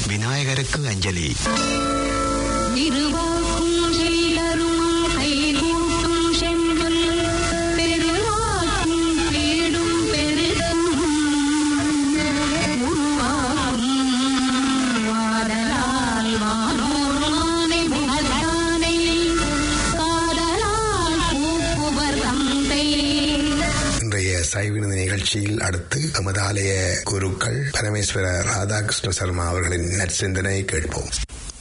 விநாயகருக்கு அஞ்சலி திருவாக்கும் செய்தரும் கைகூட்டும் செங்கல் பெருவாக்கும் பேடும் பெருகும் உருவாகும் வாடலால் வானோர் மானை முகத்தானை காதலால் பூப்புவர் தந்தை இன்றைய சைவினது நிகழ்ச்சியில் அடுத்து எமது ஆலய குருக்கள் பரமேஸ்வர ராதாகிருஷ்ண சர்மா அவர்களின் நற்சிந்தனை கேட்போம்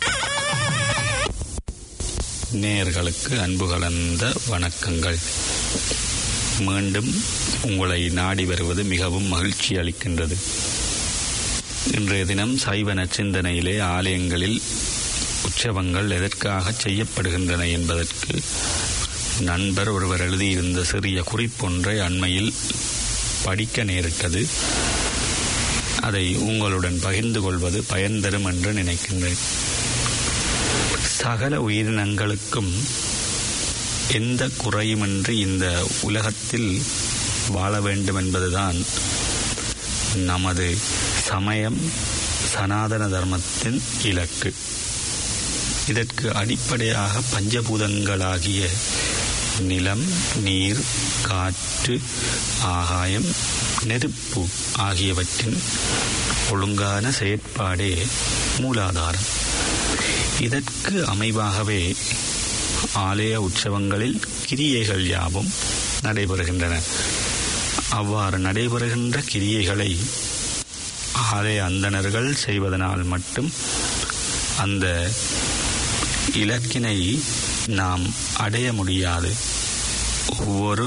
நேயர்களுக்கு அன்பு கலந்த வணக்கங்கள் மீண்டும் உங்களை நாடி வருவது மிகவும் மகிழ்ச்சி அளிக்கின்றது இன்றைய தினம் சைவ நச்சிந்தனையிலே ஆலயங்களில் உற்சவங்கள் எதற்காக செய்யப்படுகின்றன என்பதற்கு நண்பர் ஒருவர் எழுதியிருந்த சிறிய குறிப்பொன்றை அண்மையில் படிக்க நேரிட்டது அதை உங்களுடன் பகிர்ந்து கொள்வது பயன் தரும் என்று நினைக்கின்றேன் சகல உயிரினங்களுக்கும் எந்த குறையுமின்றி இந்த உலகத்தில் வாழ வேண்டும் என்பதுதான் நமது சமயம் சனாதன தர்மத்தின் இலக்கு இதற்கு அடிப்படையாக பஞ்சபூதங்களாகிய நிலம் நீர் காற்று ஆகாயம் நெருப்பு ஆகியவற்றின் ஒழுங்கான செயற்பாடே மூலாதாரம் இதற்கு அமைவாகவே ஆலய உற்சவங்களில் கிரியைகள் யாவும் நடைபெறுகின்றன அவ்வாறு நடைபெறுகின்ற கிரியைகளை ஆலய அந்தணர்கள் செய்வதனால் மட்டும் அந்த இலக்கினை நாம் அடைய முடியாது ஒவ்வொரு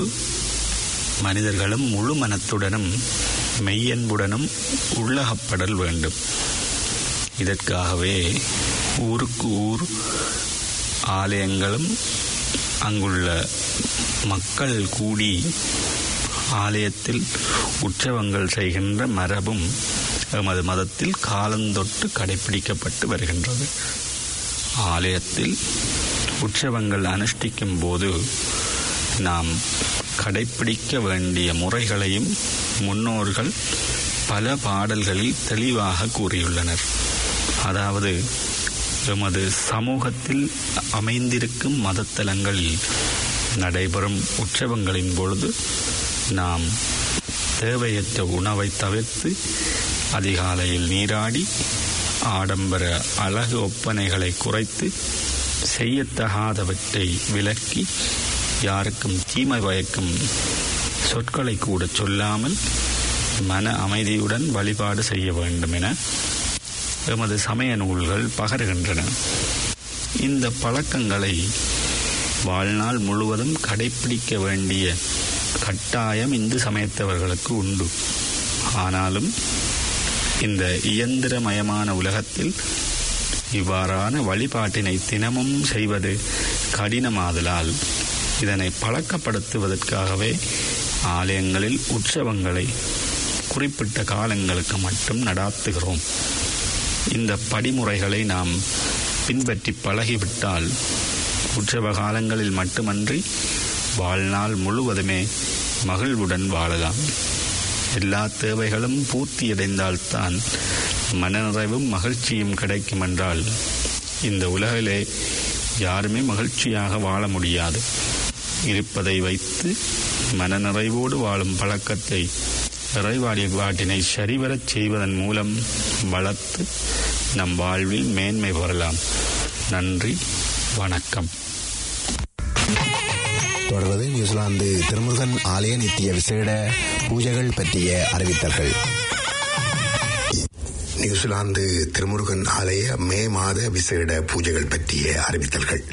மனிதர்களும் முழு மனத்துடனும் மெய்யன்புடனும் உள்ளகப்படல் வேண்டும் இதற்காகவே ஊருக்கு ஊர் ஆலயங்களும் அங்குள்ள மக்கள் கூடி ஆலயத்தில் உற்சவங்கள் செய்கின்ற மரபும் எமது மதத்தில் காலந்தொட்டு கடைபிடிக்கப்பட்டு வருகின்றது ஆலயத்தில் உற்சவங்கள் அனுஷ்டிக்கும் போது நாம் கடைபிடிக்க வேண்டிய முறைகளையும் முன்னோர்கள் பல பாடல்களில் தெளிவாக கூறியுள்ளனர் அதாவது எமது சமூகத்தில் அமைந்திருக்கும் மதத்தலங்களில் நடைபெறும் உற்சவங்களின் பொழுது நாம் தேவையற்ற உணவை தவிர்த்து அதிகாலையில் நீராடி ஆடம்பர அழகு ஒப்பனைகளை குறைத்து செய்யத்தகாதவற்றை விலக்கி யாருக்கும் தீமை பயக்கும் சொற்களை கூட சொல்லாமல் மன அமைதியுடன் வழிபாடு செய்ய வேண்டும் என எமது சமய நூல்கள் பகருகின்றன இந்த பழக்கங்களை வாழ்நாள் முழுவதும் கடைபிடிக்க வேண்டிய கட்டாயம் இந்து சமயத்தவர்களுக்கு உண்டு ஆனாலும் இந்த இயந்திரமயமான உலகத்தில் இவ்வாறான வழிபாட்டினை தினமும் செய்வது கடினமாதலால் இதனை பழக்கப்படுத்துவதற்காகவே ஆலயங்களில் உற்சவங்களை குறிப்பிட்ட காலங்களுக்கு மட்டும் நடாத்துகிறோம் இந்த படிமுறைகளை நாம் பின்பற்றி பழகிவிட்டால் உற்சவ காலங்களில் மட்டுமன்றி வாழ்நாள் முழுவதுமே மகிழ்வுடன் வாழலாம் எல்லா தேவைகளும் பூர்த்தியடைந்தால்தான் மனநிறைவும் மகிழ்ச்சியும் கிடைக்கும் என்றால் இந்த உலகிலே யாருமே மகிழ்ச்சியாக வாழ முடியாது இருப்பதை வைத்து மனநிறைவோடு வாழும் பழக்கத்தை இறைவாடி பாட்டினை சரிவரச் செய்வதன் மூலம் வளர்த்து நம் வாழ்வில் மேன்மை பெறலாம் நன்றி வணக்கம் தொடர்வது நியூசிலாந்து திருமுருகன் ஆலய நித்திய விசேட பூஜைகள் பற்றிய அறிவித்தல்கள் நியூசிலாந்து திருமுருகன் ஆலய மே மாத விசேட பூஜைகள் பற்றிய அறிவித்தல்கள்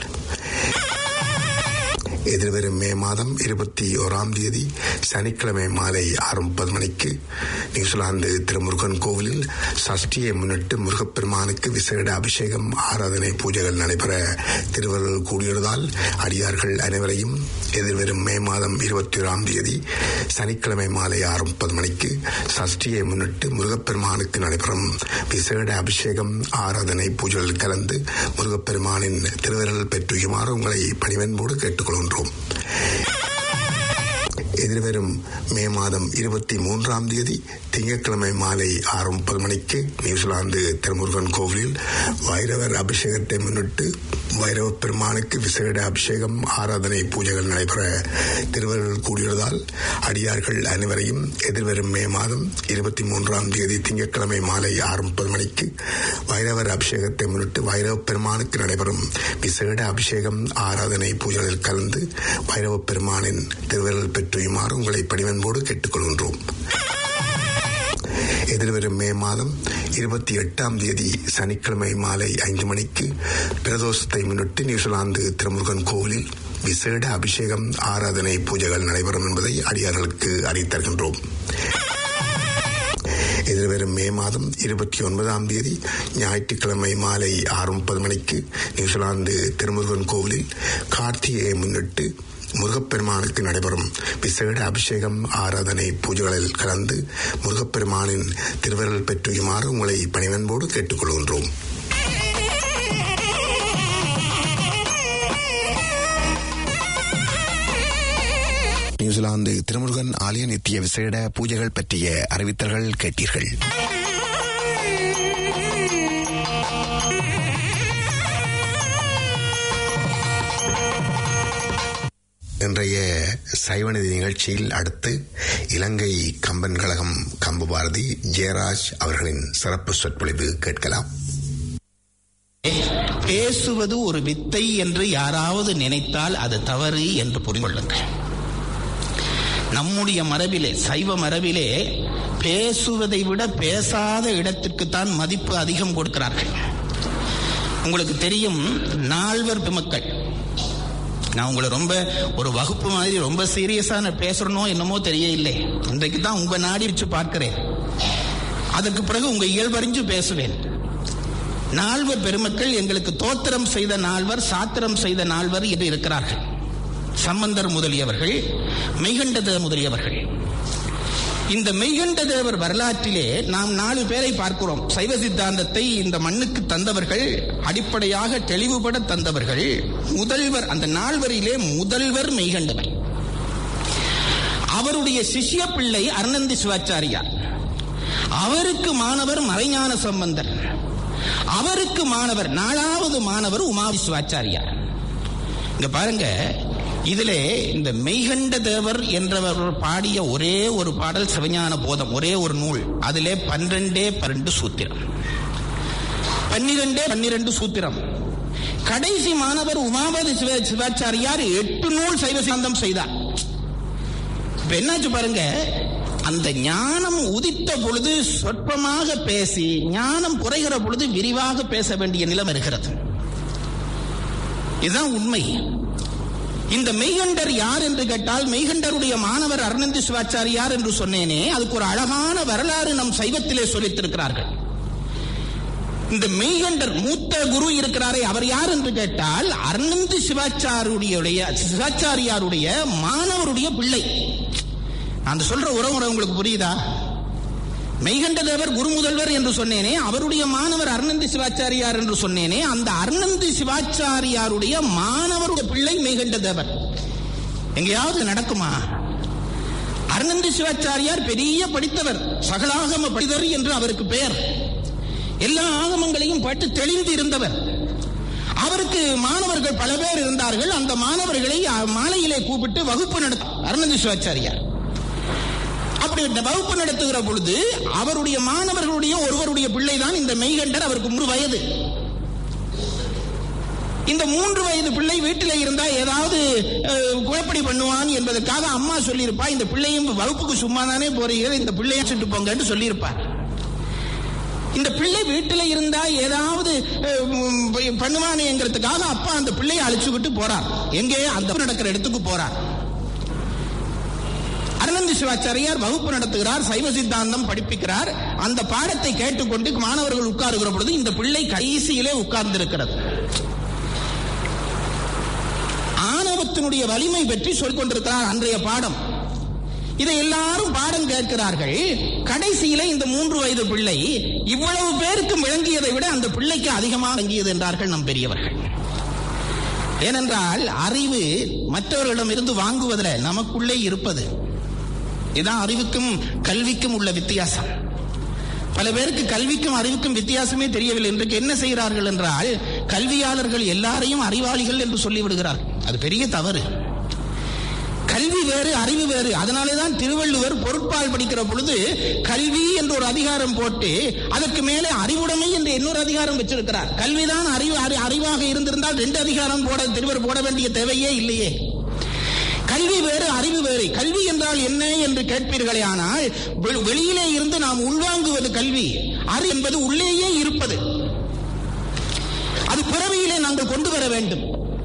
எதிர்வரும் மே மாதம் இருபத்தி ஓராம் தேதி சனிக்கிழமை மாலை ஆறு முப்பது மணிக்கு நியூசிலாந்து திருமுருகன் கோவிலில் சஷ்டியை முன்னிட்டு முருகப்பெருமானுக்கு விசேட அபிஷேகம் ஆராதனை பூஜைகள் நடைபெற திருவருள் கூடியுள்ளதால் அடியார்கள் அனைவரையும் எதிர்வரும் மே மாதம் இருபத்தி ஓராம் தேதி சனிக்கிழமை மாலை ஆறு முப்பது மணிக்கு சஷ்டியை முன்னிட்டு முருகப்பெருமானுக்கு நடைபெறும் விசேட அபிஷேகம் ஆராதனை பூஜைகள் கலந்து முருகப்பெருமானின் திருவருள் பெற்றுயுமாறு உங்களை பணிவன்போடு கேட்டுக்கொள்கின்றோம் எதிர்வரும் மே மாதம் இருபத்தி மூன்றாம் தேதி திங்கட்கிழமை மாலை ஆறு முப்பது மணிக்கு நியூசிலாந்து திருமுருகன் கோவிலில் வைரவர் அபிஷேகத்தை முன்னிட்டு வைரவ பெருமானுக்கு விசேட அபிஷேகம் ஆராதனை பூஜைகள் நடைபெற திருவர்கள் கூடியுள்ளதால் அடியார்கள் அனைவரையும் எதிர்வரும் மே மாதம் இருபத்தி மூன்றாம் தேதி திங்கட்கிழமை மாலை ஆறு முப்பது மணிக்கு வைரவர் அபிஷேகத்தை முன்னிட்டு வைரவ பெருமானுக்கு நடைபெறும் விசேட அபிஷேகம் ஆராதனை பூஜைகளில் கலந்து வைரவ பெருமானின் திருவருள் பெற்றுயுமாறு உங்களை பணிவன்போடு கேட்டுக்கொள்கின்றோம் எதிர்வரும் மே மாதம் இருபத்தி எட்டாம் தேதி சனிக்கிழமை மாலை ஐந்து மணிக்கு பிரதோஷத்தை முன்னிட்டு நியூசிலாந்து திருமுருகன் கோவிலில் விசேட அபிஷேகம் ஆராதனை பூஜைகள் நடைபெறும் என்பதை அடியார்களுக்கு அறிவித்தருகின்றோம் எதிர்வரும் மே மாதம் இருபத்தி ஒன்பதாம் தேதி ஞாயிற்றுக்கிழமை மாலை ஆறு முப்பது மணிக்கு நியூசிலாந்து திருமுருகன் கோவிலில் கார்த்திகையை முன்னிட்டு முருகப்பெருமானுக்கு நடைபெறும் விசேட அபிஷேகம் ஆராதனை பூஜைகளில் கலந்து முருகப்பெருமானின் திருவருள் பெற்றுயுமாறு உங்களை பணிவன்போடு கேட்டுக்கொள்கின்றோம் நியூசிலாந்து திருமுருகன் ஆலய நித்திய விசேட பூஜைகள் பற்றிய அறிவித்தல்கள் கேட்டீர்கள் இன்றைய சைவநிதி நிகழ்ச்சியில் அடுத்து இலங்கை கம்பன் கழகம் கம்பு பாரதி ஜெயராஜ் அவர்களின் சிறப்பு சொற்பொழிவு கேட்கலாம் பேசுவது ஒரு வித்தை என்று யாராவது நினைத்தால் அது தவறு என்று புரிந்து கொள்ளுங்கள் நம்முடைய மரபிலே சைவ மரபிலே பேசுவதை விட பேசாத இடத்திற்குத்தான் மதிப்பு அதிகம் கொடுக்கிறார்கள் உங்களுக்கு தெரியும் நால்வர் பெருமக்கள் நான் உங்களை ரொம்ப ஒரு வகுப்பு மாதிரி ரொம்ப சீரியஸா நான் பேசுறனோ என்னமோ தெரியவில்லை இன்றைக்கு தான் உங்க நாடி வச்சு பார்க்கிறேன் அதற்கு பிறகு உங்க இயல்பறிஞ்சு பேசுவேன் நால்வர் பெருமக்கள் எங்களுக்கு தோத்திரம் செய்த நால்வர் சாத்திரம் செய்த நால்வர் என்று இருக்கிறார்கள் சம்பந்தர் முதலியவர்கள் மெய்கண்டத முதலியவர்கள் இந்த மெய்கண்ட தேவர் வரலாற்றிலே நாம் நாலு பேரை பார்க்கிறோம் சைவ சித்தாந்தத்தை இந்த மண்ணுக்கு தந்தவர்கள் அடிப்படையாக தெளிவுபட தந்தவர்கள் முதல்வர் அந்த நால்வரிலே முதல்வர் மெய்கண்டவர் அவருடைய சிஷ்ய பிள்ளை அருணந்தி சிவாச்சாரியார் அவருக்கு மாணவர் மறைஞான சம்பந்தர் அவருக்கு மாணவர் நாலாவது மாணவர் உமா விஸ்வாச்சாரியார் இங்க பாருங்க இதிலே இந்த மெய்கண்ட தேவர் என்றவர் பாடிய ஒரே ஒரு பாடல் சிவஞான போதம் ஒரே ஒரு நூல் அதிலே பன்னிரண்டே பன்னெண்டு சூத்திரம் பன்னிரண்டே பன்னிரண்டு சூத்திரம் கடைசி மாணவர் உமாபதி சிவ சிவாச்சாரியார் எட்டு நூல் சைவ சித்தாந்தம் செய்தார் இப்ப என்னாச்சு பாருங்க அந்த ஞானம் உதித்த பொழுது சொற்பமாக பேசி ஞானம் குறைகிற பொழுது விரிவாக பேச வேண்டிய நிலம் இருக்கிறது இதுதான் உண்மை இந்த மெய்கண்டர் யார் என்று கேட்டால் மெய்கண்டருடைய மாணவர் அருணந்தி சிவாச்சாரியார் என்று சொன்னேனே அதுக்கு ஒரு அழகான வரலாறு நம் சைவத்திலே சொல்லித்திருக்கிறார்கள் இந்த மெய்கண்டர் மூத்த குரு இருக்கிறாரே அவர் யார் என்று கேட்டால் அருணந்தி சிவாச்சாரியுடைய சிவாச்சாரியாருடைய மாணவருடைய பிள்ளை அந்த சொல்ற உறவுமுறை உங்களுக்கு புரியுதா மெய்கண்ட தேவர் குரு முதல்வர் என்று சொன்னேனே அவருடைய மாணவர் அருணந்தி சிவாச்சாரியார் என்று சொன்னேனே அந்த அருணந்தி சிவாச்சாரியாருடைய மாணவருடைய பிள்ளை மெய்கண்ட தேவர் எங்கேயாவது நடக்குமா அருணந்தி சிவாச்சாரியார் பெரிய படித்தவர் சகலாகம படிதர் என்று அவருக்கு பெயர் எல்லா ஆகமங்களையும் பட்டு தெளிந்து இருந்தவர் அவருக்கு மாணவர்கள் பல பேர் இருந்தார்கள் அந்த மாணவர்களை மாலையிலே கூப்பிட்டு வகுப்பு நடத்த அருணந்தி சிவாச்சாரியார் அப்படி வகுப்பு நடத்துகிற பொழுது அவருடைய மாணவர்களுடைய ஒருவருடைய பிள்ளைதான் இந்த மெய்கண்டர் அவருக்கு மூன்று வயது இந்த மூன்று வயது பிள்ளை வீட்டில் இருந்தா ஏதாவது குழப்படி பண்ணுவான் என்பதற்காக அம்மா சொல்லியிருப்பா இந்த பிள்ளையும் வகுப்புக்கு சும்மா தானே போறீங்க இந்த பிள்ளைய சுட்டு போங்கன்னு சொல்லியிருப்பார் இந்த பிள்ளை வீட்டில் இருந்தா ஏதாவது பண்ணுவானேங்கிறதுக்காக அப்பா அந்த பிள்ளையை அழிச்சுக்கிட்டு போறார் எங்கே அந்த நடக்கிற இடத்துக்கு போறார் அருணந்தி சிவாச்சாரியார் வகுப்பு நடத்துகிறார் சைவ சித்தாந்தம் படிப்பிக்கிறார் அந்த பாடத்தை கேட்டுக்கொண்டு மாணவர்கள் உட்காருகிற பொழுது இந்த பிள்ளை கடைசியிலே உட்கார்ந்திருக்கிறது ஆணவத்தினுடைய வலிமை பற்றி சொல்லிக் கொண்டிருக்கிறார் அன்றைய பாடம் இதை எல்லாரும் பாடம் கேட்கிறார்கள் கடைசியில இந்த மூன்று வயது பிள்ளை இவ்வளவு பேருக்கு விளங்கியதை விட அந்த பிள்ளைக்கு அதிகமாக விளங்கியது என்றார்கள் நம் பெரியவர்கள் ஏனென்றால் அறிவு மற்றவர்களிடம் இருந்து வாங்குவதில் நமக்குள்ளே இருப்பது இதான் அறிவுக்கும் கல்விக்கும் உள்ள வித்தியாசம் பல பேருக்கு கல்விக்கும் அறிவுக்கும் வித்தியாசமே தெரியவில்லை இன்றைக்கு என்ன செய்கிறார்கள் என்றால் கல்வியாளர்கள் எல்லாரையும் அறிவாளிகள் என்று சொல்லிவிடுகிறார்கள் அது பெரிய தவறு கல்வி வேறு அறிவு வேறு அதனாலே தான் திருவள்ளுவர் பொருட்பால் படிக்கிற பொழுது கல்வி என்ற ஒரு அதிகாரம் போட்டு அதற்கு மேலே அறிவுடைமை என்று இன்னொரு அதிகாரம் வச்சிருக்கிறார் கல்விதான் அறிவு அறி- அறிவாக இருந்திருந்தால் ரெண்டு அதிகாரம் போட திருவர் போட வேண்டிய தேவையே இல்லையே கல்வி வேறு அறிவு வேறு கல்வி என்றால் என்ன என்று கேட்பீர்களே ஆனால் வெ- வெளியிலே இருந்து நாம் உள்வாங்குவது கல்வி அறிவு என்பது உள்ளேயே இருப்பது அது பிறவியிலே நாங்கள் கொண்டு வர வேண்டும்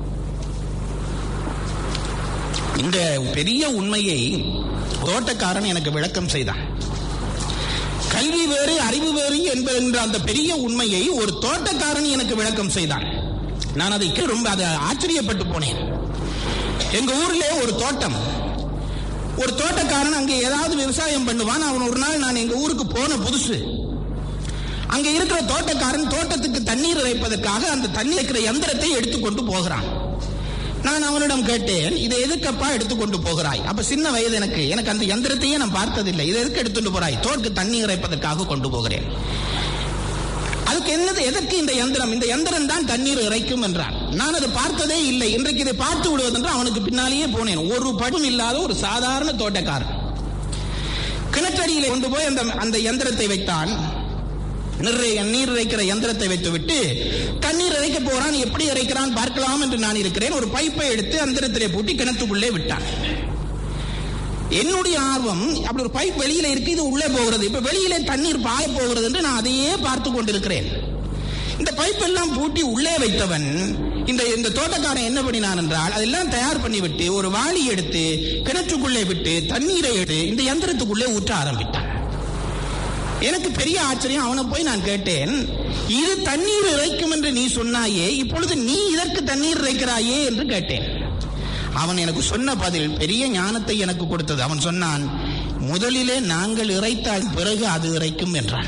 இந்த பெரிய உண்மையை தோட்டக்காரன் எனக்கு விளக்கம் செய்தான் கல்வி வேறு அறிவு வேறு என்பது என்ற அந்த பெரிய உண்மையை ஒரு தோட்டக்காரன் எனக்கு விளக்கம் செய்தான் நான் அதை கே- ரொம்ப அதை ஆச்சரியப்பட்டு போனேன் எங்க ஊர்ல ஒரு தோட்டம் ஒரு தோட்டக்காரன் அங்க ஏதாவது விவசாயம் பண்ணுவான் அவன் ஒரு நாள் நான் எங்க ஊருக்கு போன புதுசு அங்க இருக்கிற தோட்டக்காரன் தோட்டத்துக்கு தண்ணீர் இறைப்பதற்காக அந்த தண்ணீர் இருக்கிற யந்திரத்தை எடுத்துக்கொண்டு போகிறான் நான் அவனிடம் கேட்டேன் இதை எதுக்கப்பா எடுத்துக்கொண்டு போகிறாய் அப்ப சின்ன வயது எனக்கு எனக்கு அந்த யந்திரத்தையே நான் பார்த்ததில்லை இதை எதுக்கு எடுத்துட்டு போறாய் தோற்கு தண்ணி இறைப்பதற்காக கொண்டு போகிறேன் அதுக்கு என்னது எதற்கு இந்த யந்திரம் இந்த யந்திரம் தான் தண்ணீர் இறைக்கும் என்றான் நான் அதை பார்த்ததே இல்லை இன்றைக்கு இதை பார்த்து விடுவதென்று அவனுக்கு பின்னாலேயே போனேன் ஒரு படும் இல்லாத ஒரு சாதாரண தோட்டக்காரன் கிணற்றடியிலே கொண்டு போய் அந்த அந்த யந்திரத்தை வைத்தான் நிறைய நீர் இறைக்கிற யந்திரத்தை வைத்துவிட்டு தண்ணீர் இறைக்க போறான் எப்படி இறைக்கிறான் பார்க்கலாம் என்று நான் இருக்கிறேன் ஒரு பைப்பை எடுத்து அந்தரத்திலே பூட்டி கிணத்துக்குள்ளே விட்டான் என்னுடைய ஆர்வம் அப்படி ஒரு பைப் வெளியில இருக்கு இது உள்ளே போகிறது இப்ப வெளியிலே தண்ணீர் பாய போகிறது என்று நான் அதையே பார்த்து கொண்டிருக்கிறேன் இந்த பைப் எல்லாம் பூட்டி உள்ளே வைத்தவன் இந்த இந்த தோட்டக்காரன் என்ன பண்ணினான் என்றால் அதெல்லாம் தயார் பண்ணிவிட்டு ஒரு வாளி எடுத்து கிணற்றுக்குள்ளே விட்டு தண்ணீரை எடுத்து இந்த யந்திரத்துக்குள்ளே ஊற்ற ஆரம்பித்தான் எனக்கு பெரிய ஆச்சரியம் அவனை போய் நான் கேட்டேன் இது தண்ணீர் இறைக்கும் என்று நீ சொன்னாயே இப்பொழுது நீ இதற்கு தண்ணீர் இறைக்கிறாயே என்று கேட்டேன் அவன் எனக்கு சொன்ன பதில் பெரிய ஞானத்தை எனக்கு கொடுத்தது அவன் சொன்னான் முதலிலே நாங்கள் இறைத்தால் பிறகு அது இறைக்கும் என்றான்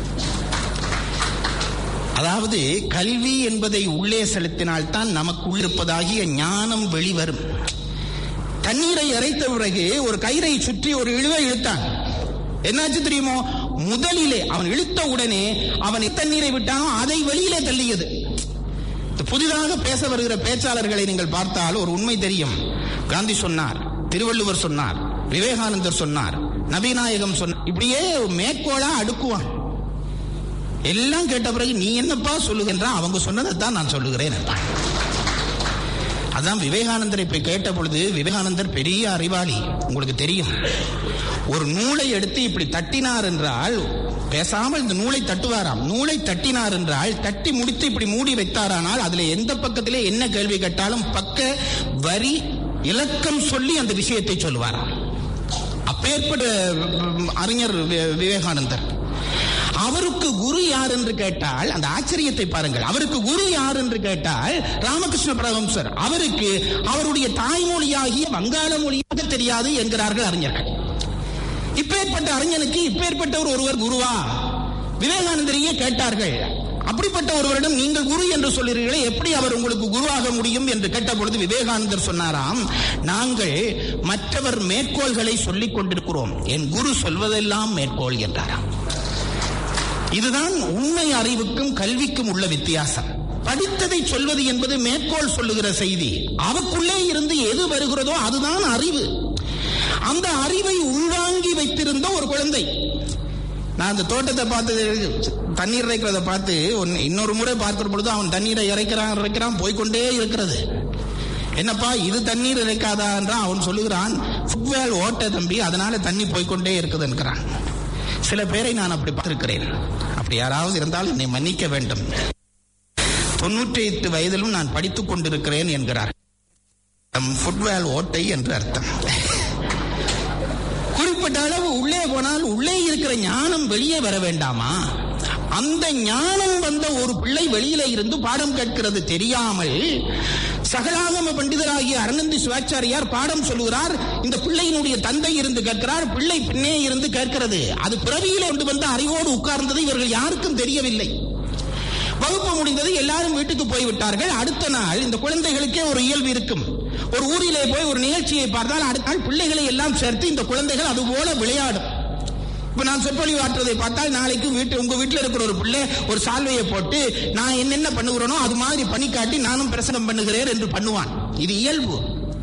அதாவது கல்வி என்பதை உள்ளே செலுத்தினால்தான் நமக்குள் இருப்பதாகிய ஞானம் வெளிவரும் தண்ணீரை இறைத்த பிறகு ஒரு கயிறை சுற்றி ஒரு இழுவை இழுத்தான் என்னாச்சு தெரியுமோ முதலிலே அவன் இழுத்த உடனே அவன் தண்ணீரை விட்டானோ அதை வெளியிலே தள்ளியது இந்த புதிதாக பேச வருகிற பேச்சாளர்களை நீங்கள் பார்த்தால் ஒரு உண்மை தெரியும் காந்தி சொன்னார் திருவள்ளுவர் சொன்னார் விவேகானந்தர் சொன்னார் நபிநாயகம் சொன்னார் இப்படியே மேற்கோளா அடுக்குவான் எல்லாம் கேட்ட பிறகு நீ என்னப்பா சொல்லுகின்றான் அவங்க சொன்னதை தான் நான் சொல்லுகிறேன் என்றான். அதான் விவேகானந்தரை போய் கேட்ட பொழுது விவேகானந்தர் பெரிய அறிவாளி உங்களுக்கு தெரியும் ஒரு நூலை எடுத்து இப்படி தட்டினார் என்றால் பேசாமல் இந்த நூலை தட்டுவாராம் நூலை தட்டினார் என்றால் தட்டி முடித்து இப்படி மூடி வைத்தாரானால் அதுல எந்த பக்கத்திலே என்ன கேள்வி கேட்டாலும் பக்க வரி இலக்கம் சொல்லி அந்த விஷயத்தை சொல்லுவாராம் அப்பேற்பட்ட ம், அறிஞர் வி- விவேகானந்தர் அவருக்கு குரு யார் என்று கேட்டால் அந்த ஆச்சரியத்தை பாருங்கள் அவருக்கு குரு யார் என்று கேட்டால் ராமகிருஷ்ண பரமஹம்சர் அவருக்கு அவருடைய தாய்மொழியாகிய வங்காள மொழியாக தெரியாது என்கிறார்கள் அறிஞர்கள் இப்பேற்பட்ட அறிஞனுக்கு இப்பேற்பட்டவர் ஒருவர் குருவா விவேகானந்தரையே கேட்டார்கள் அப்படிப்பட்ட ஒருவரிடம் நீங்கள் குரு என்று சொல்கிறீர்களே எப்படி அவர் உங்களுக்கு குருவாக முடியும் என்று கேட்ட பொழுது விவேகானந்தர் சொன்னாராம் நாங்கள் மற்றவர் மேற்கோள்களை சொல்லிக் கொண்டிருக்கிறோம் என் குரு சொல்வதெல்லாம் மேற்கோள் என்றாராம் இதுதான் உண்மை அறிவுக்கும் கல்விக்கும் உள்ள வித்தியாசம் படித்ததை சொல்வது என்பது மேற்கோள் சொல்லுகிற செய்தி அவக்குள்ளே இருந்து எது வருகிறதோ அதுதான் அறிவு அந்த அறிவை உள்வாங்கி வைத்திருந்த ஒரு குழந்தை நான் அந்த தோட்டத்தை பார்த்து தண்ணீர் இறைக்கிறத பார்த்து ஒன்னு- இன்னொரு முறை பார்க்கிற பொழுது அவன் தண்ணீரை இறைக்கிறான் இறைக்கிறான் போய்க்கொண்டே இருக்கிறது என்னப்பா இது தண்ணீர் இறைக்காதா என்றான் அவன் சொல்லுகிறான் ஃபுட்வேல் ஓட்ட தம்பி அதனால தண்ணி போய்க்கொண்டே இருக்குதுன்றான் சில பேரை நான் அப்படி பார்த்திருக்கிறேன் அப்படி யாராவது இருந்தால் என்னை மன்னிக்க வேண்டும் தொண்ணூற்றி எட்டு வயதிலும் நான் படித்துக் கொண்டிருக்கிறேன் என்கிறார் ஃபுட்வேல் ஓட்டை என்று அர்த்தம் குறிப்பிட்ட அளவு உள்ளே போனால் உள்ளே இருக்கிற ஞானம் வெளியே வர வேண்டாமா அந்த ஞானம் வந்த ஒரு பிள்ளை வெளியில இருந்து பாடம் கேட்கிறது தெரியாமல் சகலாகம பண்டிதராகிய அருணந்தி சிவாச்சாரியார் பாடம் சொல்லுகிறார் இந்த பிள்ளையினுடைய தந்தை இருந்து கேட்கிறார் பிள்ளை பின்னே இருந்து கேட்கிறது அது பிறவியிலே கொண்டு வந்த அறிவோடு உட்கார்ந்தது இவர்கள் யாருக்கும் தெரியவில்லை வகுப்பு முடிந்தது எல்லாரும் வீட்டுக்கு போய்விட்டார்கள் அடுத்த நாள் இந்த குழந்தைகளுக்கே ஒரு இயல்பு இருக்கும் ஒரு ஊரிலே போய் ஒரு நிகழ்ச்சியை பார்த்தால் அடுத்த நாள் பிள்ளைகளை எல்லாம் சேர்த்து இந்த குழந்தைகள் அதுபோல விளையாடும் இப்ப நான் சொற்பொழிவு ஆற்றுவதை பார்த்தால் நாளைக்கு வீட்டு உங்க வீட்டுல இருக்கிற ஒரு பிள்ளை ஒரு சால்வையை போட்டு நான் என்னென்ன பண்ணுகிறேனோ அது மாதிரி பண்ணி காட்டி நானும் பிரசனம் பண்ணுகிறேன் என்று பண்ணுவான் இது இயல்பு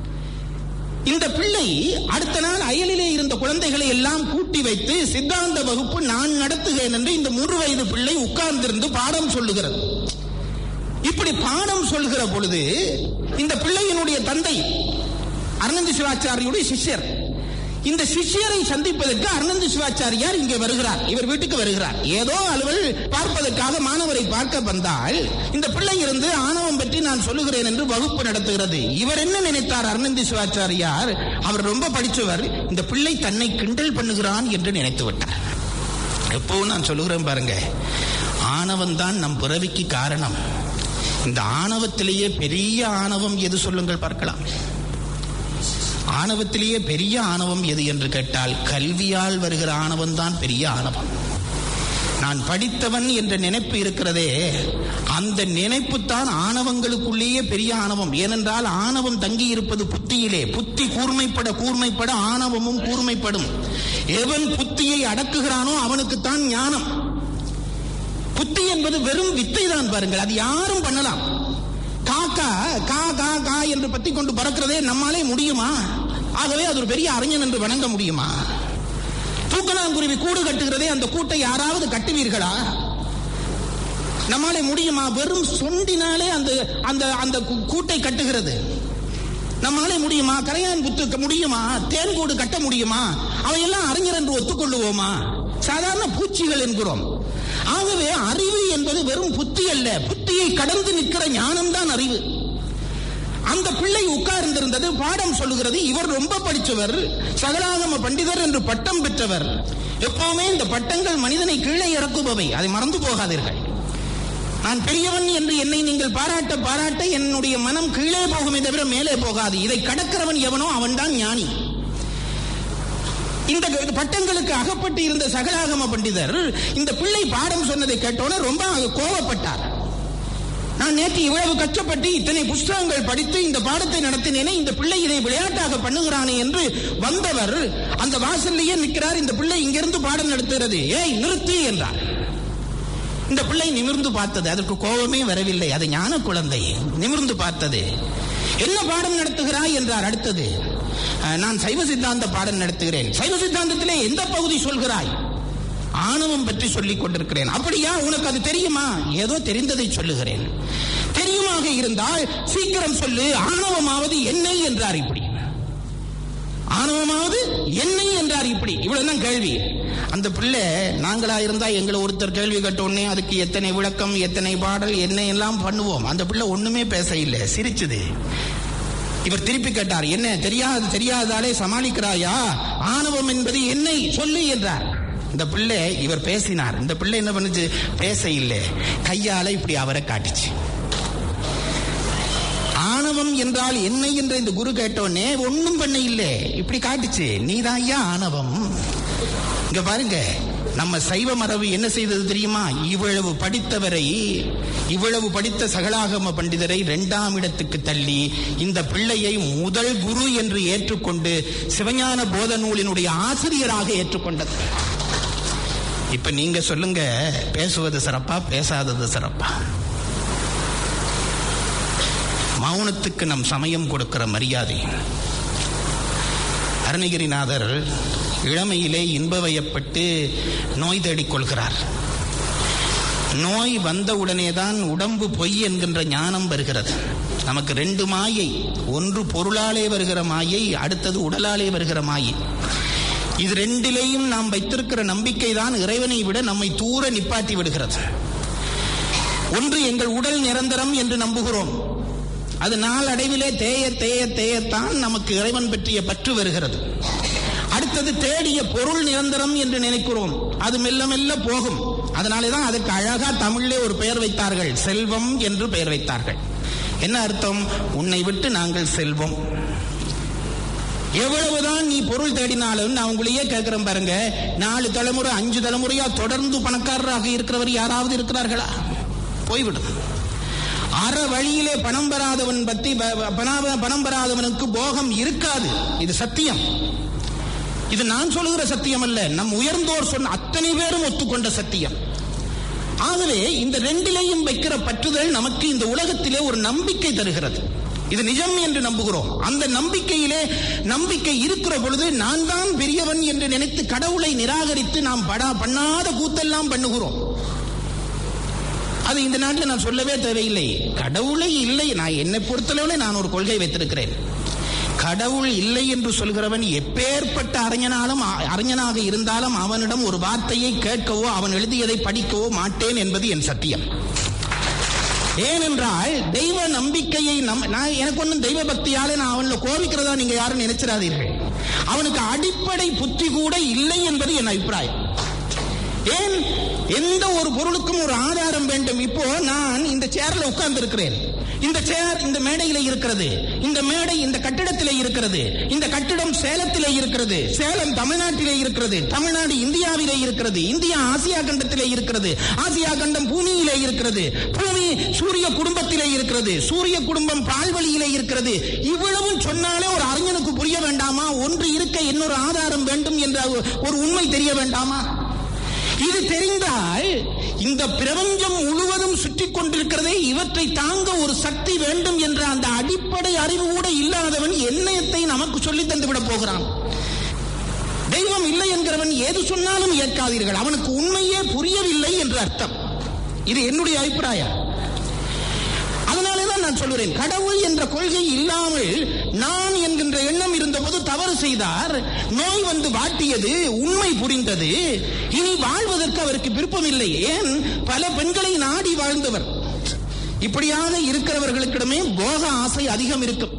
இந்த பிள்ளை அடுத்த நாள் அயலிலே இருந்த குழந்தைகளை எல்லாம் கூட்டி வைத்து சித்தாந்த வகுப்பு நான் நடத்துகிறேன் என்று இந்த மூன்று வயது பிள்ளை உட்கார்ந்திருந்து பாடம் சொல்லுகிறது இப்படி பாடம் சொல்கிற பொழுது இந்த பிள்ளையினுடைய தந்தை அருணந்தி சிவாச்சாரியுடைய சிஷ்யர் இந்த சிஷ்யரை சந்திப்பதற்கு அருணந்தி சிவாச்சாரியார் இங்கே வருகிறார் இவர் வீட்டுக்கு வருகிறார் ஏதோ அலுவல் பார்ப்பதற்காக மாணவரை பார்க்க வந்தால் இந்த பிள்ளை இருந்து ஆணவம் பற்றி நான் சொல்லுகிறேன் என்று வகுப்பு நடத்துகிறது இவர் என்ன நினைத்தார் அருணந்தி சிவாச்சாரியார் அவர் ரொம்ப படிச்சவர் இந்த பிள்ளை தன்னை கிண்டல் பண்ணுகிறான் என்று நினைத்து விட்டார் எப்பவும் நான் சொல்லுகிறேன் பாருங்க ஆணவம் தான் நம் பிறவிக்கு காரணம் இந்த ஆணவத்திலேயே பெரிய ஆணவம் எது சொல்லுங்கள் பார்க்கலாம் ஆணவத்திலேயே பெரிய ஆணவம் எது என்று கேட்டால் கல்வியால் வருகிற ஆணவம் தான் பெரிய ஆணவம் நான் படித்தவன் என்ற நினைப்பு இருக்கிறதே அந்த நினைப்பு தான் ஆணவங்களுக்குள்ளேயே பெரிய ஆணவம் ஏனென்றால் ஆணவம் தங்கி இருப்பது புத்தியிலே புத்தி கூர்மைப்பட கூர்மைப்பட ஆணவமும் கூர்மைப்படும் எவன் புத்தியை அடக்குகிறானோ அவனுக்குத்தான் ஞானம் புத்தி என்பது வெறும் வித்தை தான் பாருங்கள் அது யாரும் பண்ணலாம் காக்கா கா கா கா என்று பத்தி கொண்டு பறக்கிறதே நம்மாலே முடியுமா ஆகவே அது ஒரு பெரிய அறிஞன் என்று வணங்க முடியுமா தூக்கணாங்குருவி கூடு கட்டுகிறதே அந்த கூட்டை யாராவது கட்டுவீர்களா நம்மாலே முடியுமா வெறும் சொண்டினாலே அந்த அந்த அந்த கூ- கூட்டை கட்டுகிறது நம்மாலே முடியுமா கரையான் புத்து முடியுமா தேன் கூடு கட்ட முடியுமா அவையெல்லாம் அறிஞர் என்று ஒத்துக்கொள்ளுவோமா சாதாரண பூச்சிகள் என்கிறோம் ஆகவே அறிவு என்பது வெறும் புத்தி அல்ல புத்தியை கடந்து நிற்கிற ஞானம்தான் அறிவு அந்த பிள்ளை உட்கார்ந்திருந்தது பாடம் சொல்லுகிறது இவர் ரொம்ப படிச்சவர் சகலாகம பண்டிதர் என்று பட்டம் பெற்றவர் எப்பவுமே இந்த பட்டங்கள் மனிதனை கீழே இறக்குபவை அதை மறந்து போகாதீர்கள் நான் பெரியவன் என்று என்னை நீங்கள் பாராட்ட பாராட்ட என்னுடைய மனம் கீழே போகுமே தவிர மேலே போகாது இதை கடக்கிறவன் எவனோ அவன்தான் ஞானி இந்த பட்டங்களுக்கு அகப்பட்டு இருந்த சகலாகம பண்டிதர் இந்த பிள்ளை பாடம் சொன்னதை கேட்டோன்னே ரொம்ப கோபப்பட்டார் நான் நேற்று இவ்வளவு கஷ்டப்பட்டு இத்தனை புஸ்தகங்கள் படித்து இந்த பாடத்தை நடத்தினேனே இந்த பிள்ளை இதை விளையாட்டாக பண்ணுகிறானே என்று வந்தவர் அந்த வாசல்லையே நிற்கிறார் இந்த பிள்ளை இங்கிருந்து பாடம் நடத்துகிறது ஏய் நிறுத்து என்றார் இந்த பிள்ளை நிமிர்ந்து பார்த்தது அதற்கு கோபமே வரவில்லை அது ஞான குழந்தை நிமிர்ந்து பார்த்தது என்ன பாடம் நடத்துகிறாய் என்றார் அடுத்தது "அஹ், நான் சைவ சித்தாந்த பாடம் நடத்துகிறேன் சைவ சித்தாந்தத்திலே எந்த பகுதி சொல்கிறாய் ஆணவம் பற்றி சொல்லிக் கொண்டிருக்கிறேன் அப்படியா உனக்கு அது தெரியுமா ஏதோ தெரிந்ததை சொல்லுகிறேன் தெரியுமாக இருந்தால் சீக்கிரம் சொல்லு ஆணவமாவது என்னை என்றார் இப்படி ஆணவமாவது என்னை என்றார் இப்படி இவ்வளவுதான் கேள்வி அந்த பிள்ளை நாங்களா இருந்தா எங்களை ஒருத்தர் கேள்வி கேட்ட உடனே அதுக்கு எத்தனை விளக்கம் எத்தனை பாடல் என்ன எல்லாம் பண்ணுவோம் அந்த பிள்ளை ஒண்ணுமே பேச இல்லை சிரிச்சுது இவர் திருப்பி கேட்டார் என்ன தெரியாது தெரியாதாலே சமாளிக்கிறாயா ஆணவம் என்பது என்னை சொல்லு என்றார் இந்த பிள்ளை இவர் பேசினார் இந்த பிள்ளை என்ன பண்ணுச்சு பேச இல்லை கையால இப்படி அவரை காட்டுச்சு ஆணவம் என்றால் என்ன என்ற இந்த குரு கேட்டோன்னே ஒண்ணும் பண்ண இல்லை இப்படி காட்டுச்சு நீதான் ஐயா ஆணவம் இங்க பாருங்க நம்ம சைவ மரபு என்ன செய்தது தெரியுமா இவ்வளவு படித்தவரை இவ்வளவு படித்த சகலாகம பண்டிதரை இரண்டாம் இடத்துக்கு தள்ளி இந்த பிள்ளையை முதல் குரு என்று ஏற்றுக்கொண்டு சிவஞான போத நூலினுடைய ஆசிரியராக ஏற்றுக்கொண்டது இப்ப நீங்க சொல்லுங்க பேசுவது சிறப்பா பேசாதது சிறப்பா மௌனத்துக்கு நம் சமயம் கொடுக்கிற மரியாதை அருணகிரிநாதர் இளமையிலே இன்பவயப்பட்டு நோய் தேடிக் கொள்கிறார் நோய் வந்தவுடனே தான் உடம்பு பொய் என்கின்ற ஞானம் வருகிறது நமக்கு ரெண்டு மாயை ஒன்று பொருளாலே வருகிற மாயை அடுத்தது உடலாலே வருகிற மாயை இது ரெண்டிலேயும் நாம் வைத்திருக்கிற நம்பிக்கை தான் இறைவனை விட நம்மை தூர நிப்பாட்டி விடுகிறது ஒன்று எங்கள் உடல் நிரந்தரம் என்று நம்புகிறோம் அது நாளடைவிலே தேய தேய தேயத்தான் நமக்கு இறைவன் பற்றிய பற்று வருகிறது அடுத்தது தேடிய பொருள் நிரந்தரம் என்று நினைக்கிறோம் அது மெல்ல மெல்ல போகும் அதனாலே தான் அதுக்கு அழகா தமிழிலே ஒரு பெயர் வைத்தார்கள் செல்வம் என்று பெயர் வைத்தார்கள் என்ன அர்த்தம் உன்னை விட்டு நாங்கள் செல்வம் எவ்வளவுதான் நீ பொருள் தேடினாலும் நான் உங்களையே கேட்கிறேன் பாருங்க நாலு தலைமுறை அஞ்சு தலைமுறையா தொடர்ந்து பணக்காரராக இருக்கிறவர் யாராவது இருக்கிறார்களா போய்விடும் அற வழியிலே பணம் பெறாதவன் பத்தி ப- ப- பணா- பணம் பெறாதவனுக்கு போகம் இருக்காது இது சத்தியம் இது நான் சொல்லுகிற சத்தியம் அல்ல நம் உயர்ந்தோர் சொன்ன அத்தனை பேரும் ஒத்துக்கொண்ட சத்தியம் ஆகவே இந்த ரெண்டிலையும் வைக்கிற பற்றுதல் நமக்கு இந்த உலகத்திலே ஒரு நம்பிக்கை தருகிறது இது நிஜம் என்று நம்புகிறோம் அந்த நம்பிக்கையிலே நம்பிக்கை இருக்கிற பொழுது நான் தான் பெரியவன் என்று நினைத்து கடவுளை நிராகரித்து நாம் படா பண்ணாத கூத்தெல்லாம் பண்ணுகிறோம் அது இந்த நாட்டில் நான் சொல்லவே தேவையில்லை கடவுளை இல்லை நான் என்னை பொறுத்தளவில் நான் ஒரு கொள்கை வைத்திருக்கிறேன் கடவுள் இல்லை என்று சொல்கிறவன் எப்பேற்பட்ட அறிஞனாலும் அறிஞனாக இருந்தாலும் அவனிடம் ஒரு வார்த்தையை கேட்கவோ அவன் எழுதியதை படிக்கவோ மாட்டேன் என்பது என் சத்தியம் ஏனென்றால் தெய்வ நம்பிக்கையை நம் நான் எனக்கு ஒன்றும் தெய்வ பக்தியால நான் அவனில் கோபிக்கிறதா நீங்க யாரும் நினைச்சிடாதீர்கள் அவனுக்கு அடிப்படை புத்தி கூட இல்லை என்பது என் அபிப்பிராயம் ஏன் எந்த ஒரு பொருளுக்கும் ஒரு ஆதாரம் வேண்டும் இப்போ நான் இந்த சேர்ல உட்கார்ந்து இருக்கிறேன் இந்த சேர் இந்த மேடையில இருக்கிறது இந்த மேடை இந்த கட்டிடத்திலே இருக்கிறது இந்த கட்டிடம் சேலத்திலே இருக்கிறது சேலம் தமிழ்நாட்டிலே இருக்கிறது தமிழ்நாடு இந்தியாவிலே இருக்கிறது இந்தியா ஆசியா கண்டத்திலே இருக்கிறது ஆசியா கண்டம் பூமியிலே இருக்கிறது பூமி சூரிய குடும்பத்திலே இருக்கிறது சூரிய குடும்பம் பால்வழியிலே இருக்கிறது இவ்வளவும் சொன்னாலே ஒரு அறிஞனுக்கு புரிய வேண்டாமா ஒன்று இருக்க இன்னொரு ஆதாரம் வேண்டும் என்ற ஒரு உண்மை தெரிய வேண்டாமா இது தெரிந்தால் இந்த பிரபஞ்சம் முழுவதும் சுற்றி கொண்டிருக்கிறதே இவற்றை தாங்க ஒரு சக்தி வேண்டும் என்ற அந்த அடிப்படை அறிவு கூட இல்லாதவன் என்னத்தை நமக்கு சொல்லி தந்து விட போகிறான் தெய்வம் இல்லை என்கிறவன் ஏது சொன்னாலும் ஏற்காதீர்கள் அவனுக்கு உண்மையே புரியவில்லை என்று அர்த்தம் இது என்னுடைய அபிப்பிராயம் அதனாலே தான் நான் சொல்கிறேன் கடவுள் என்ற கொள்கை இல்லாமல் நான் என்கின்ற எண்ணம் இருந்தபோது தவறு செய்தார் நோய் வந்து வாட்டியது உண்மை புரிந்தது இனி வாழ்வதற்கு அவருக்கு விருப்பமில்லை ஏன் பல பெண்களை நாடி வாழ்ந்தவர் இப்படியாக இருக்கிறவர்களுக்கிடமே போக ஆசை அதிகம் இருக்கும்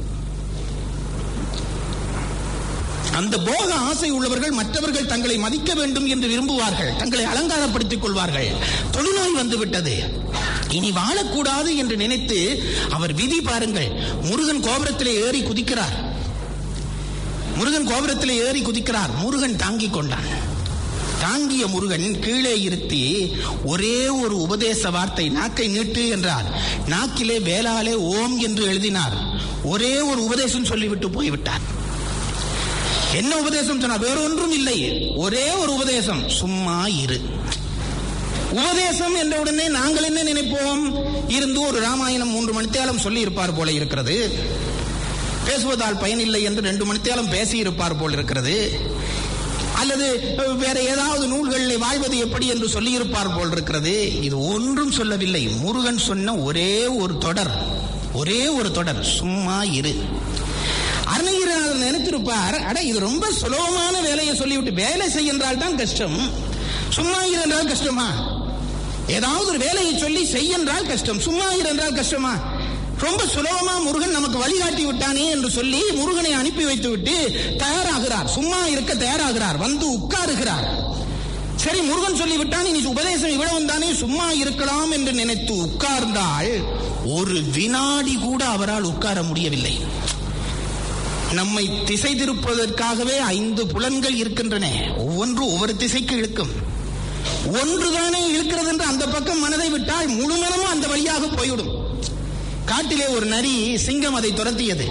அந்த போக ஆசை உள்ளவர்கள் மற்றவர்கள் தங்களை மதிக்க வேண்டும் என்று விரும்புவார்கள் தங்களை அலங்காரப்படுத்திக் கொள்வார்கள் தொழுநோய் வந்து விட்டது இனி வாழக்கூடாது என்று நினைத்து அவர் விதி பாருங்கள் முருகன் கோபுரத்திலே ஏறி குதிக்கிறார் முருகன் கோபுரத்திலே ஏறி குதிக்கிறார் முருகன் தாங்கிக் கொண்டான் தாங்கிய முருகன் கீழே இருத்தி ஒரே ஒரு உபதேச வார்த்தை நாக்கை நீட்டு என்றார் நாக்கிலே வேளாலே ஓம் என்று எழுதினார் ஒரே ஒரு உபதேசம் சொல்லிவிட்டு போய்விட்டார் என்ன உபதேசம் சொன்னார் வேறொன்றும் இல்லை ஒரே ஒரு உபதேசம் சும்மா இரு உபதேசம் என்ற உடனே நாங்கள் என்ன நினைப்போம் இருந்து ஒரு ராமாயணம் மூன்று மணித்தேலம் சொல்லி இருப்பார் போல இருக்கிறது பேசுவதால் பயனில்லை என்று ரெண்டு மணித்தேலம் பேசி இருப்பார் போல் இருக்கிறது அல்லது அஹ், வேற ஏதாவது நூல்களில் வாழ்வது எப்படி என்று சொல்லியிருப்பார் போல் இருக்கிறது இது ஒன்றும் சொல்லவில்லை முருகன் சொன்ன ஒரே ஒரு தொடர் ஒரே ஒரு தொடர் சும்மா இரு அருணகிரிநாதர் நினைத்திருப்பார் அட இது ரொம்ப சுலபமான வேலையை சொல்லிவிட்டு வேலை செய்யென்றால் தான் கஷ்டம் சும்மா இரு என்றால் கஷ்டமா ஏதாவது ஒரு வேலையை சொல்லி செய்யென்றால் கஷ்டம் சும்மா இரு என்றால் கஷ்டமா ரொம்ப சுலபமா முருகன் நமக்கு வழிகாட்டி விட்டானே என்று சொல்லி முருகனை அனுப்பி வைத்து விட்டு தயாராகிறார் சும்மா இருக்க தயாராகிறார் வந்து உட்காருகிறார் சரி முருகன் சொல்லிவிட்டான் இனி உபதேசம் இவ்வளவு தானே சும்மா இருக்கலாம் என்று நினைத்து உட்கார்ந்தால் ஒரு வினாடி கூட அவரால் உட்கார முடியவில்லை நம்மை திசை திருப்பதற்காகவே ஐந்து புலன்கள் இருக்கின்றன ஒவ்வொன்று ஒவ்வொரு திசைக்கு இழுக்கும் ஒன்றுதானே இழுக்கிறது என்று அந்த பக்கம் மனதை விட்டால் முழு மனமும் அந்த வழியாக போய்விடும் காட்டிலே ஒரு நரி சிங்கம் அதை துரத்தியது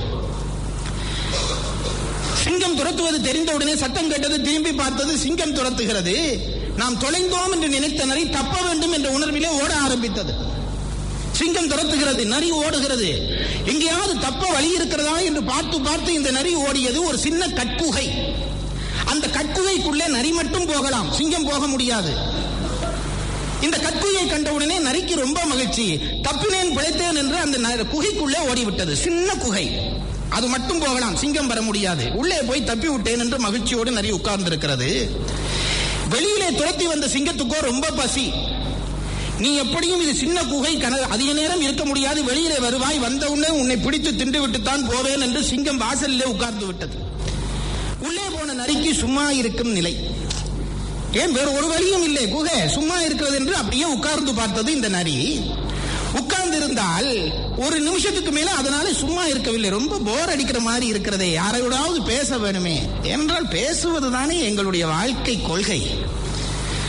சிங்கம் துரத்துவது தெரிந்தவுடனே சத்தம் கேட்டது திரும்பி பார்த்தது சிங்கம் துரத்துகிறது நாம் தொலைந்தோம் என்று நினைத்த நரி தப்ப வேண்டும் என்ற உணர்விலே ஓட ஆரம்பித்தது சிங்கம் துரத்துகிறது நரி ஓடுகிறது எங்கேயாவது தப்ப வழி இருக்கிறதா என்று பார்த்து பார்த்து இந்த நரி ஓடியது ஒரு சின்ன கட்குகை அந்த கட்குகைக்குள்ளே நரி மட்டும் போகலாம் சிங்கம் போக முடியாது இந்த கட்குகையை கண்டவுடனே நரிக்கு ரொம்ப மகிழ்ச்சி தப்பினேன் பிழைத்தேன் என்று அந்த ந- குகைக்குள்ளே ஓடிவிட்டது சின்ன குகை அது மட்டும் போகலாம் சிங்கம் வர முடியாது உள்ளே போய் தப்பி விட்டேன் என்று மகிழ்ச்சியோடு நரி உட்கார்ந்திருக்கிறது வெளியிலே துரத்தி வந்த சிங்கத்துக்கோ ரொம்ப பசி நீ எப்படியும் இது சின்ன குகை கன அதிக நேரம் இருக்க முடியாது வெளியிலே வருவாய் வந்தவுடனே உன்னை பிடித்து தின்று விட்டுத்தான் போவேன் என்று சிங்கம் வாசலிலே உட்கார்ந்து விட்டது உள்ளே போன நரிக்கு சும்மா இருக்கும் நிலை ஏன் வேற ஒரு வழியும் இல்லை குகை சும்மா இருக்கிறது என்று அப்படியே உட்கார்ந்து பார்த்தது இந்த நரி உட்கார்ந்து இருந்தால் ஒரு நிமிஷத்துக்கு மேல அதனால சும்மா இருக்கவில்லை ரொம்ப போர் அடிக்கிற மாதிரி இருக்கிறதே யாரையோடாவது பேச வேணுமே என்றால் பேசுவது தானே எங்களுடைய வாழ்க்கை கொள்கை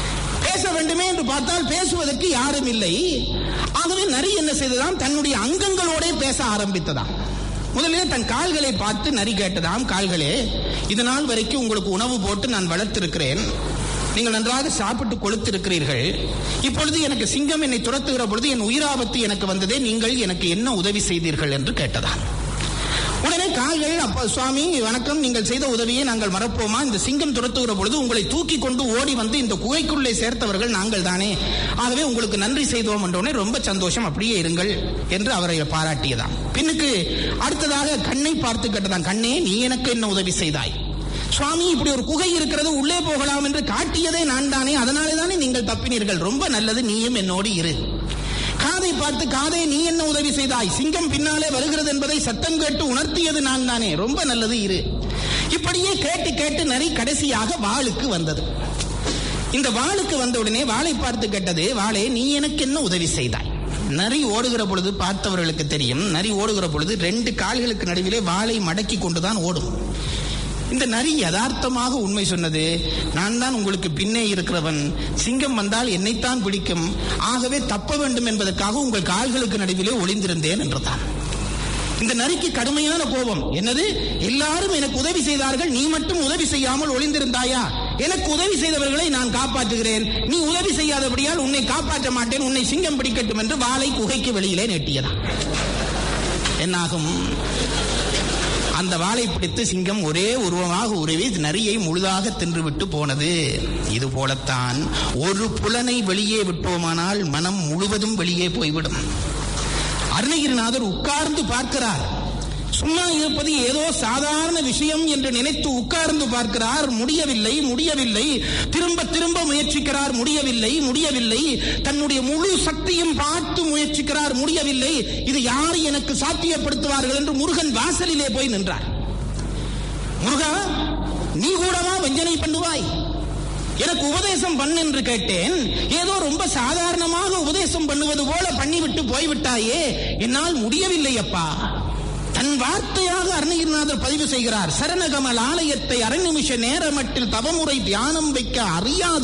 பேச வேண்டுமே என்று பார்த்தால் பேசுவதற்கு யாரும் இல்லை ஆகவே நரி என்ன செய்ததாம் தன்னுடைய அங்கங்களோட பேச ஆரம்பித்ததாம் முதலில் தன் கால்களை பார்த்து நரி கேட்டதாம் கால்களே இது நாள் வரைக்கும் உங்களுக்கு உணவு போட்டு நான் வளர்த்திருக்கிறேன் நீங்கள் நன்றாக சாப்பிட்டு கொளுத்திருக்கிறீர்கள் இப்பொழுது எனக்கு சிங்கம் என்னை துரத்துகிற பொழுது என் உயிராபத்து எனக்கு வந்ததே நீங்கள் எனக்கு என்ன உதவி செய்தீர்கள் என்று கேட்டதாம் உடனே கால்கள் அப்ப சுவாமி வணக்கம் நீங்கள் செய்த உதவியை நாங்கள் மறப்போமா இந்த சிங்கம் துரத்துகிற பொழுது உங்களை தூக்கி கொண்டு ஓடி வந்து இந்த குகைக்குள்ளே சேர்த்தவர்கள் நாங்கள் தானே ஆகவே உங்களுக்கு நன்றி செய்தோம் என்றோடனே ரொம்ப சந்தோஷம் அப்படியே இருங்கள் என்று அவரை பாராட்டியதாம் பின்னுக்கு அடுத்ததாக கண்ணை பார்த்து கேட்டதாம் கண்ணே நீ எனக்கு என்ன உதவி செய்தாய் சுவாமி இப்படி ஒரு குகை இருக்கிறது உள்ளே போகலாம் என்று காட்டியதே நான் தானே அதனாலே தானே நீங்கள் தப்பினீர்கள் ரொம்ப நல்லது நீயும் என்னோடு இரு காதை பார்த்து காதே நீ என்ன உதவி செய்தாய் சிங்கம் பின்னாலே வருகிறது என்பதை சத்தம் கேட்டு உணர்த்தியது நான் தானே ரொம்ப நல்லது இரு இப்படியே கேட்டு கேட்டு நரி கடைசியாக வாளுக்கு வந்தது இந்த வாளுக்கு வந்த உடனே வாளை பார்த்து கேட்டது வாளே நீ எனக்கு என்ன உதவி செய்தாய் நரி ஓடுகிற பொழுது பார்த்தவர்களுக்கு தெரியும் நரி ஓடுகிற பொழுது ரெண்டு கால்களுக்கு நடுவிலே வாளை மடக்கி கொண்டுதான் ஓடும் இந்த நரி யதார்த்தமாக உண்மை சொன்னது நான் தான் உங்களுக்கு பின்னே இருக்கிறவன் சிங்கம் வந்தால் என்னைத்தான் பிடிக்கும் ஆகவே தப்ப வேண்டும் என்பதற்காக உங்கள் கால்களுக்கு நடுவிலே ஒளிந்திருந்தேன் என்றுதான் இந்த நரிக்கு கடுமையான கோபம் என்னது எல்லாரும் எனக்கு உதவி செய்தார்கள் நீ மட்டும் உதவி செய்யாமல் ஒளிந்திருந்தாயா எனக்கு உதவி செய்தவர்களை நான் காப்பாற்றுகிறேன் நீ உதவி செய்யாதபடியால் உன்னை காப்பாற்ற மாட்டேன் உன்னை சிங்கம் பிடிக்கட்டும் என்று வாளை குகைக்கு வெளியிலே நெட்டியதா என்னாகும் அந்த வாளை பிடித்து சிங்கம் ஒரே உருவமாக உருவி நரியை முழுதாக தின்றுவிட்டு போனது இது போலத்தான் ஒரு புலனை வெளியே விட்டோமானால் மனம் முழுவதும் வெளியே போய்விடும் அருணகிரிநாதர் உட்கார்ந்து பார்க்கிறார் சும்மா இருப்பது ஏதோ சாதாரண விஷயம் என்று நினைத்து உட்கார்ந்து பார்க்கிறார் முடியவில்லை முடியவில்லை திரும்ப திரும்ப முயற்சிக்கிறார் முடியவில்லை முடியவில்லை தன்னுடைய முழு சக்தியும் பார்த்து முயற்சிக்கிறார் முடியவில்லை இது யார் எனக்கு சாத்தியப்படுத்துவார்கள் என்று முருகன் வாசலிலே போய் நின்றார் முருகா நீ கூடவா வஞ்சனை பண்ணுவாய் எனக்கு உபதேசம் பண்ணு என்று கேட்டேன் ஏதோ ரொம்ப சாதாரணமாக உபதேசம் பண்ணுவது போல பண்ணிவிட்டு போய்விட்டாயே என்னால் முடியவில்லை அப்பா தன் வார்த்தையாக அருணகிரிநாதர் பதிவு செய்கிறார் சரணகமல் ஆலயத்தை அரை நிமிஷ நேரமட்டில் தவமுறை தியானம் வைக்க அறியாத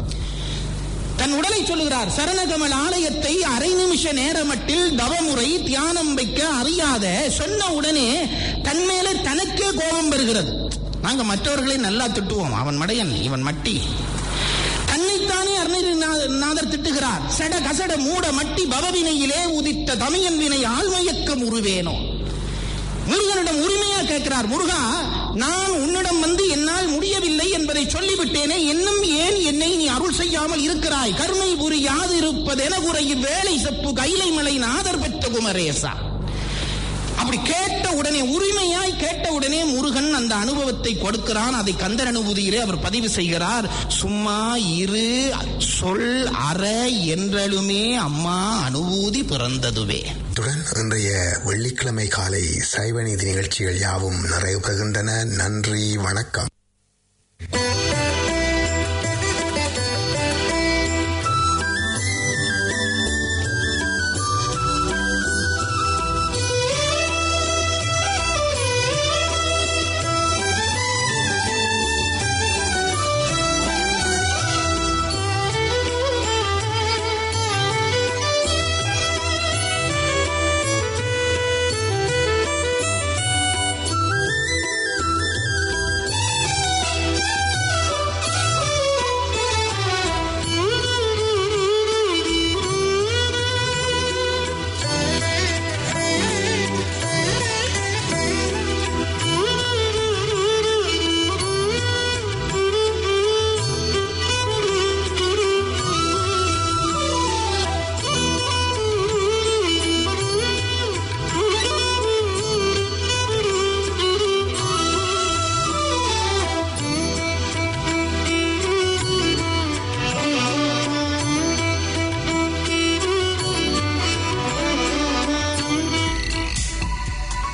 தன் உடலை சொல்லுகிறார் சரணகமல் ஆலயத்தை அரை நிமிஷ நேரமட்டில் தவமுறை தியானம் வைக்க அறியாத சொன்ன உடனே தன் மேலே தனக்கே கோபம் வருகிறது நாங்க மற்றவர்களை நல்லா திட்டுவோம் அவன் மடையன் இவன் மட்டி தன்னைத்தானே அருணகிரிநாதர் திட்டுகிறார் சட கசட மூட மட்டி பவவினையிலே உதித்த தமியன் வினை ஆழ்மயக்கம் உருவேனோ முருகனிடம் உரிமையா கேட்கிறார் முருகா நான் உன்னிடம் வந்து என்னால் முடியவில்லை என்பதை சொல்லிவிட்டேனே இன்னும் ஏன் என்னை நீ அருள் செய்யாமல் இருக்கிறாய் கருணை புரி யாது இருப்பதென குறையும் வேலை செப்பு கைலை மலை நாதர் பெற்ற குமரேசா அப்படி கேட்ட உடனே உரிமையாய் கேட்ட உடனே முருகன் அந்த அனுபவத்தை கொடுக்கிறான் அதை கந்தர் அனுபூதியிலே அவர் பதிவு செய்கிறார் சும்மா இரு சொல் அற என்றலுமே அம்மா அனுபூதி பிறந்ததுவே இத்துடன் இன்றைய வெள்ளிக்கிழமை காலை சைவநீதி நிகழ்ச்சிகள் யாவும் நிறைவு பெறுகின்றன நன்றி வணக்கம்